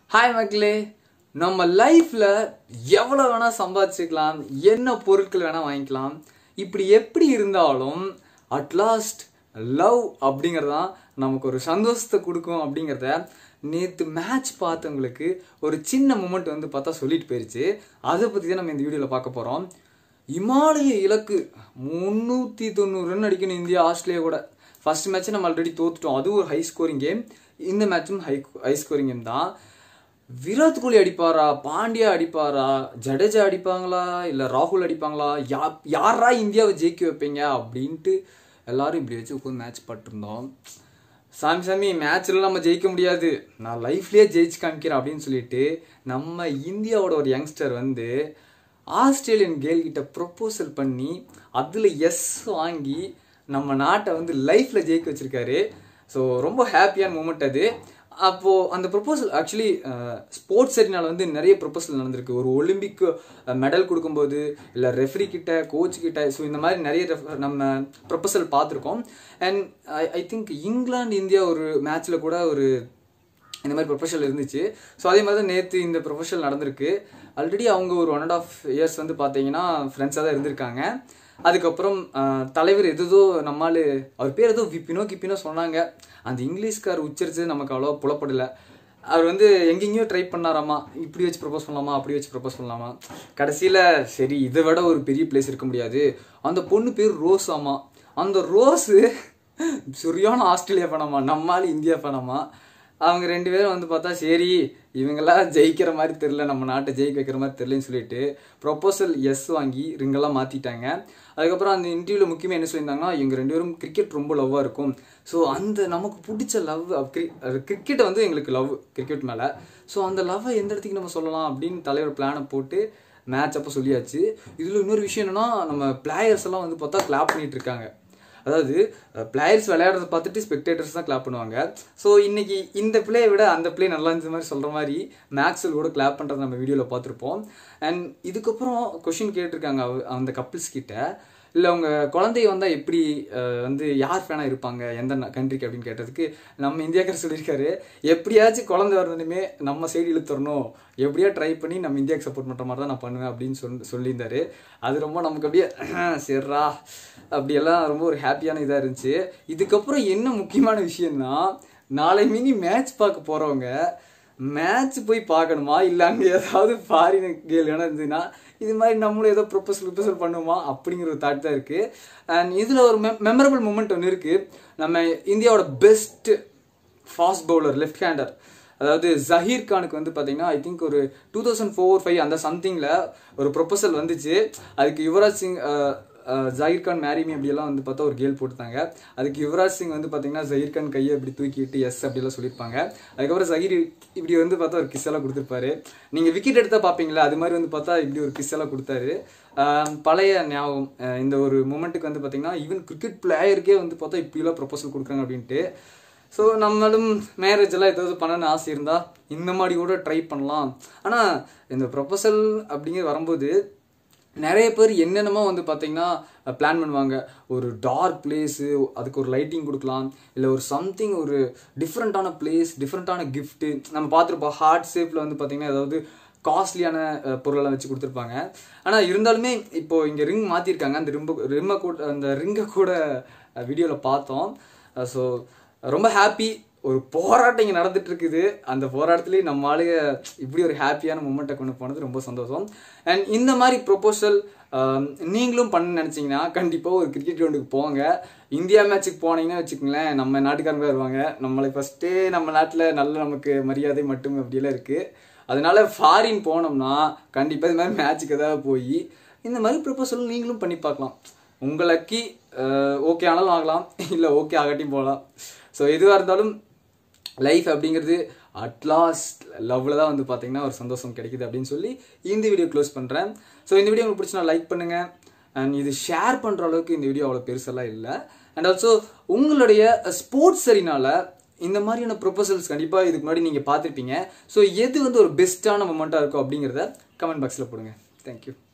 hi மக்களே நம்ம லைஃப்ல எவ்வளவு வேணா சம்பாதிச்சுக்கலாம் என்ன பொருட்கள் வேணா வாங்கிக்கலாம் இப்படி எப்படி இருந்தாலும் அட்லாஸ்ட் லவ் அப்படிங்கறதான் நமக்கு ஒரு சந்தோஷத்தை கொடுக்கும் அப்படிங்கிறத நேத்து மேட்ச் பார்த்தவங்களுக்கு ஒரு சின்ன மூமெண்ட் வந்து பார்த்தா சொல்லிட்டு போயிருச்சு அதை பத்தி தான் நம்ம இந்த வீடியோல பார்க்க போறோம் இமாலய இலக்கு முந்நூற்றி தொண்ணூறு ரன் அடிக்கணும் இந்தியா ஆஸ்திரேலியா கூட ஃபர்ஸ்ட் மேட்ச் நம்ம ஆல்ரெடி தோத்துட்டோம் அதுவும் ஒரு ஹை ஸ்கோரிங் கேம் இந்த மேட்சும் ஹை ஹை ஸ்கோரிங் கேம் தான் விராட் கோலி அடிப்பாரா பாண்டியா அடிப்பாரா ஜடேஜா அடிப்பாங்களா இல்லை ராகுல் அடிப்பாங்களா யா யாரா இந்தியாவை ஜெயிக்க வைப்பீங்க அப்படின்ட்டு எல்லாரும் இப்படி வச்சு உட்காந்து மேட்ச் பட்டிருந்தோம் சாமி சாமி மேட்ச்ல நம்ம ஜெயிக்க முடியாது நான் லைஃப்லயே ஜெயிச்சு காமிக்கிறேன் அப்படின்னு சொல்லிட்டு நம்ம இந்தியாவோட ஒரு யங்ஸ்டர் வந்து ஆஸ்திரேலியன் கேர்ள் கிட்ட ப்ரொப்போசல் பண்ணி அதில் எஸ் வாங்கி நம்ம நாட்டை வந்து லைஃப்ல ஜெயிக்க வச்சிருக்காரு ஸோ ரொம்ப ஹாப்பியான மூமெண்ட் அது அப்போ அந்த ப்ரொபோசல் ஆக்சுவலி ஸ்போர்ட்ஸ் சரினால வந்து நிறைய ப்ரொபோசல் நடந்திருக்கு ஒரு ஒலிம்பிக் மெடல் கொடுக்கும்போது இல்லை ரெஃப்ரி கிட்ட கோச் கிட்ட ஸோ இந்த மாதிரி நிறைய ref- நம்ம ப்ரொபோசல் பார்த்துருக்கோம் and I I think England India ஒரு மேட்ச்ல கூட ஒரு இந்த மாதிரி ப்ரொஃபஷனல் இருந்துச்சு ஸோ அதே மாதிரி தான் நேற்று இந்த ப்ரொஃபஷனல் நடந்திருக்கு ஆல்ரெடி அவங்க ஒரு ஒன் அண்ட் ஆஃப் இயர்ஸ் வந்து பார்த்தீங்கன்னா ஃப்ரெண்ட்ஸாக தான் இருந்திருக்காங்க அதுக்கப்புறம் ஆஹ், தலைவர் எதோ நம்மால் அவர் பேர் ஏதோ விப்பினோ கிப்பினோ சொன்னாங்க அந்த இங்கிலீஷ்கார் உச்சரிச்சது நமக்கு அவ்வளோ புலப்படலை அவர் வந்து எங்கெங்கேயோ ட்ரை பண்ணாராமா இப்படி வச்சு ப்ரப்போஸ் பண்ணலாமா அப்படி வச்சு ப்ரப்போஸ் பண்ணலாமா கடைசியில் சரி இதை விட ஒரு பெரிய பிளேஸ் இருக்க முடியாது அந்த பொண்ணு பேர் ரோஸ் ஆமா அந்த ரோஸு சரியான ஆஸ்திரேலியா பணமா நம்மால் இந்தியா பணமா அவங்க ரெண்டு பேரும் வந்து பார்த்தா சரி இவங்கெல்லாம் ஜெயிக்கிற மாதிரி தெரில நம்ம நாட்டை ஜெயிக்க வைக்கிற மாதிரி தெரிலன்னு சொல்லிட்டு ப்ரொபோசல் எஸ் வாங்கி ரிங்கெல்லாம் மாற்றிட்டாங்க அதுக்கப்புறம் அந்த இன்டர்வியூவில் முக்கியமாக என்ன சொல்லியிருந்தாங்கன்னா இவங்க ரெண்டு பேரும் கிரிக்கெட் ரொம்ப லவ்வாக இருக்கும் ஸோ அந்த நமக்கு பிடிச்ச லவ் கிரிக்கெட்டை வந்து எங்களுக்கு லவ் கிரிக்கெட் மேலே ஸோ அந்த லவ்வை எந்த இடத்துக்கு நம்ம சொல்லலாம் அப்படின்னு தலைவர் பிளானை போட்டு மேட்ச் அப்போ சொல்லியாச்சு இதில் இன்னொரு விஷயம் என்னன்னா நம்ம பிளேயர்ஸ் எல்லாம் வந்து பார்த்தா கிளாப் பண்ணிட்டு இருக்காங்க அதாவது பிளேயர்ஸ் விளையாடுறத பார்த்துட்டு ஸ்பெக்டேட்டர்ஸ் தான் கிளாப் பண்ணுவாங்க ஸோ இன்னைக்கு இந்த பிளேயை விட அந்த பிளே நல்லா இருந்த மாதிரி சொல்ற மாதிரி மேக்ஸில் கூட கிளாப் பண்றத நம்ம வீடியோவில் பார்த்துருப்போம் அண்ட் இதுக்கப்புறம் கொஷின் கேட்டிருக்காங்க அவ- அந்த கப்பிள்ஸ் கிட்ட இல்லை உங்க குழந்தை வந்தா எப்படி அஹ், வந்து யார் ஃபேனா இருப்பாங்க எந்த கண்ட்ரிக்கு அப்படின்னு கேட்டதுக்கு நம்ம இந்தியாக்காரர் சொல்லியிருக்காரு எப்படியாச்சும் குழந்தை வரணுமே நம்ம சைடு இழுத்துறணும் எப்படியா ட்ரை பண்ணி நம்ம இந்தியாவுக்கு சப்போர்ட் பண்ற மாதிரி தான் நான் பண்ணுவேன் அப்படின்னு சொல்லி சொல்லியிருந்தாரு அது ரொம்ப நமக்கு அப்படியே சரிடா அப்படியெல்லாம் ரொம்ப ஒரு ஹாப்பியான இதாக இருந்துச்சு இதுக்கப்புறம் என்ன முக்கியமான விஷயம்னா நாளை மினி மேட்ச் பார்க்க போறவங்க மேட்ச் போய் பார்க்கணுமா இல்லை அங்கே ஏதாவது ஃபாரின் கேள் வேணா இருந்ததுன்னா இது மாதிரி நம்மளும் ஏதோ ப்ரொபோசல் ப்ரொபோசல் பண்ணுமா அப்படிங்கிற ஒரு தாட் தான் இருக்கு அண்ட் இதில் ஒரு மெமரபிள் மூமெண்ட் ஒன்று இருக்கு நம்ம இந்தியாவோட best fast bowler left hander அதாவது ஜஹீர் கானுக்கு வந்து பார்த்தீங்கன்னா ஐ திங்க் ஒரு டூ தௌசண்ட் ஃபோர் ஃபைவ் அந்த சம்திங்கில் ஒரு ப்ரொபோசல் வந்துச்சு அதுக்கு யுவராஜ் சிங் அஹ், அஹ், ஜஹீர் கான் மேரிமி அப்படியெல்லாம் வந்து பார்த்தா ஒரு கேள் போட்டுட்டாங்க அதுக்கு யுவராஜ் சிங் வந்து பார்த்தீங்கன்னா ஜஹீர் கான் கையை இப்படி தூக்கிட்டு எஸ் அப்படிலாம் சொல்லியிருப்பாங்க அதுக்கப்புறம் ஜஹீர் இப்படி வந்து பார்த்தா ஒரு கிஸ் எல்லாம் கொடுத்துருப்பாரு நீங்கள் விக்கெட் எடுத்தா பார்ப்பீங்களா அது மாதிரி வந்து பார்த்தா இப்படி ஒரு கிஸ் எல்லாம் கொடுத்தாரு அஹ், பழைய ஞாபகம் அஹ், இந்த ஒரு மூமெண்ட்டுக்கு வந்து பார்த்தீங்கன்னா ஈவன் கிரிக்கெட் பிளேயருக்கே வந்து பார்த்தா இப்படிலாம் ப்ரொபோசல் கொடுக்குறாங்க அப்படின்ட்டு ஸோ நம்மளும் மேரேஜ் எல்லாம் ஏதாவது பண்ணணும்னு ஆசை இருந்தால் இந்த மாதிரி கூட ட்ரை பண்ணலாம் ஆனால் இந்த ப்ரொபோசல் அப்படிங்கிறது வரும்போது நிறைய பேர் என்னென்னமோ வந்து பார்த்தீங்கன்னா பிளான் பண்ணுவாங்க ஒரு டார்க் பிளேஸு அதுக்கு ஒரு லைட்டிங் கொடுக்கலாம் இல்லை ஒரு சம்திங் ஒரு டிஃப்ரெண்ட்டான பிளேஸ் டிஃப்ரெண்ட்டான கிஃப்ட்டு நம்ம பார்த்துருப்போம் ஹார்ட் ஷேப்பில் வந்து பார்த்தீங்கன்னா ஏதாவது காஸ்ட்லியான பொருளெல்லாம் வச்சு கொடுத்துருப்பாங்க ஆனால் இருந்தாலுமே இப்போ இங்கே ரிங் மாற்றிருக்காங்க அந்த ரிம்ப ரிம்மை கூட அந்த ரிங்கை கூட வீடியோவில் பார்த்தோம் ஸோ ரொம்ப ஹாப்பி ஒரு போராட்டம் இங்கே நடந்துட்டு இருக்குது அந்த போராட்டத்திலேயே நம்ம ஆளுங்க இப்படி ஒரு ஹாப்பியான மூமெண்ட்டை கொண்டு போனது ரொம்ப சந்தோஷம் அண்ட் இந்த மாதிரி ப்ரொபோசல் நீங்களும் பண்ண நினச்சிங்கன்னா கண்டிப்பாக ஒரு கிரிக்கெட் கிரவுண்டுக்கு போங்க இந்தியா மேட்ச்சுக்கு போனீங்கன்னா வச்சுக்கோங்களேன் நம்ம நாட்டுக்காரங்க வருவாங்க நம்மளை ஃபஸ்ட்டே நம்ம நாட்டில் நல்ல நமக்கு மரியாதை மட்டும் அப்படியெல்லாம் இருக்குது அதனால ஃபாரின் போனோம்னா கண்டிப்பாக இது மாதிரி மேட்ச்சுக்கு ஏதாவது போய் இந்த மாதிரி ப்ரொபோசல் நீங்களும் பண்ணி பார்க்கலாம் உங்களுக்கு ஓகே ஆனாலும் ஆகலாம் இல்லை ஓகே ஆகட்டியும் போகலாம் ஸோ எதுவாக இருந்தாலும் லைஃப் அப்படிங்கிறது அட்லாஸ்ட் லவ்ல தான் வந்து பார்த்தீங்கன்னா ஒரு சந்தோஷம் கிடைக்குது அப்படின்னு சொல்லி இந்த வீடியோ க்ளோஸ் பண்ணுறேன் ஸோ இந்த வீடியோ உங்களுக்கு பிடிச்சினா லைக் பண்ணுங்க அண்ட் இது ஷேர் பண்ணுற அளவுக்கு இந்த வீடியோ அவ்வளோ பெருசெல்லாம் இல்லை அண்ட் ஆல்சோ உங்களுடைய ஸ்போர்ட்ஸ் சரினால இந்த மாதிரியான ப்ரொபோசல்ஸ் கண்டிப்பாக இதுக்கு முன்னாடி நீங்கள் பார்த்துருப்பீங்க ஸோ எது வந்து ஒரு பெஸ்ட்டான மொமெண்ட்டாக இருக்கும் அப்படிங்கிறத கமெண்ட் பாக்ஸில் போடுங்க தேங்க்யூ